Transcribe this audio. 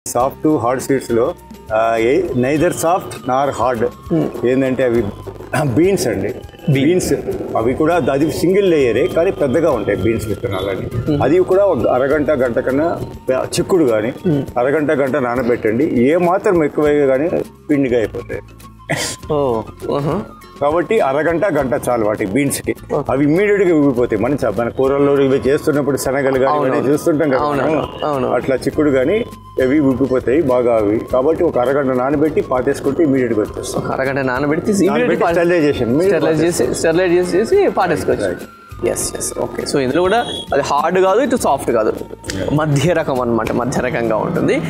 Soft hard సీడ్స్లో neither soft nor hard ఏంటంటే అవి బీన్స్ అండి బీన్స్ అవి కూడా అది సింగిల్ లేయరే కానీ పెద్దగా ఉంటాయి బీన్స్ విత్తనాలని అది కూడా ఒక అరగంట గంట కన్నా చిక్కుడు కానీ అరగంట గంట నానబెట్టండి ఏ మాత్రం ఎక్కువగా కానీ పిండిగా అయిపోతాయి ఓ ఆహా. కాబట్టి అరగంట గంట చాలు వాటి బీన్స్కి అవి ఇమ్మీడియట్ గా ఉబ్బిపోతాయి మన చ- మన కూరల్లో ఇవి చేస్తున్నప్పుడు శనగలు కానీ ఇవన్నీ చూస్తుంటాం కదా అవును, మనం. అవును. అట్లా చిక్కుడు కానీ అవి ఉబ్బిపోతాయి బాగా అవి కాబట్టి ఒక అరగంట నానబెట్టి పాతేసుకుంటే ఇమీడియట్ గా వచ్చేస్తాం ఒక అరగంట నానబెట్టి నానబెట్టి sterilization. మీరు స్టెరిలైజ్ చేసి స్టెరిలైజ్ చేసి చేసి పాడేసుకోవచ్చు ఎస్ ఎస్ ఓకే సో ఇందులో కూడా అది హార్డ్ కాదు ఇటు సాఫ్ట్ కాదు మధ్య రకం అన్నమాట మధ్య రకంగా ఉంటుంది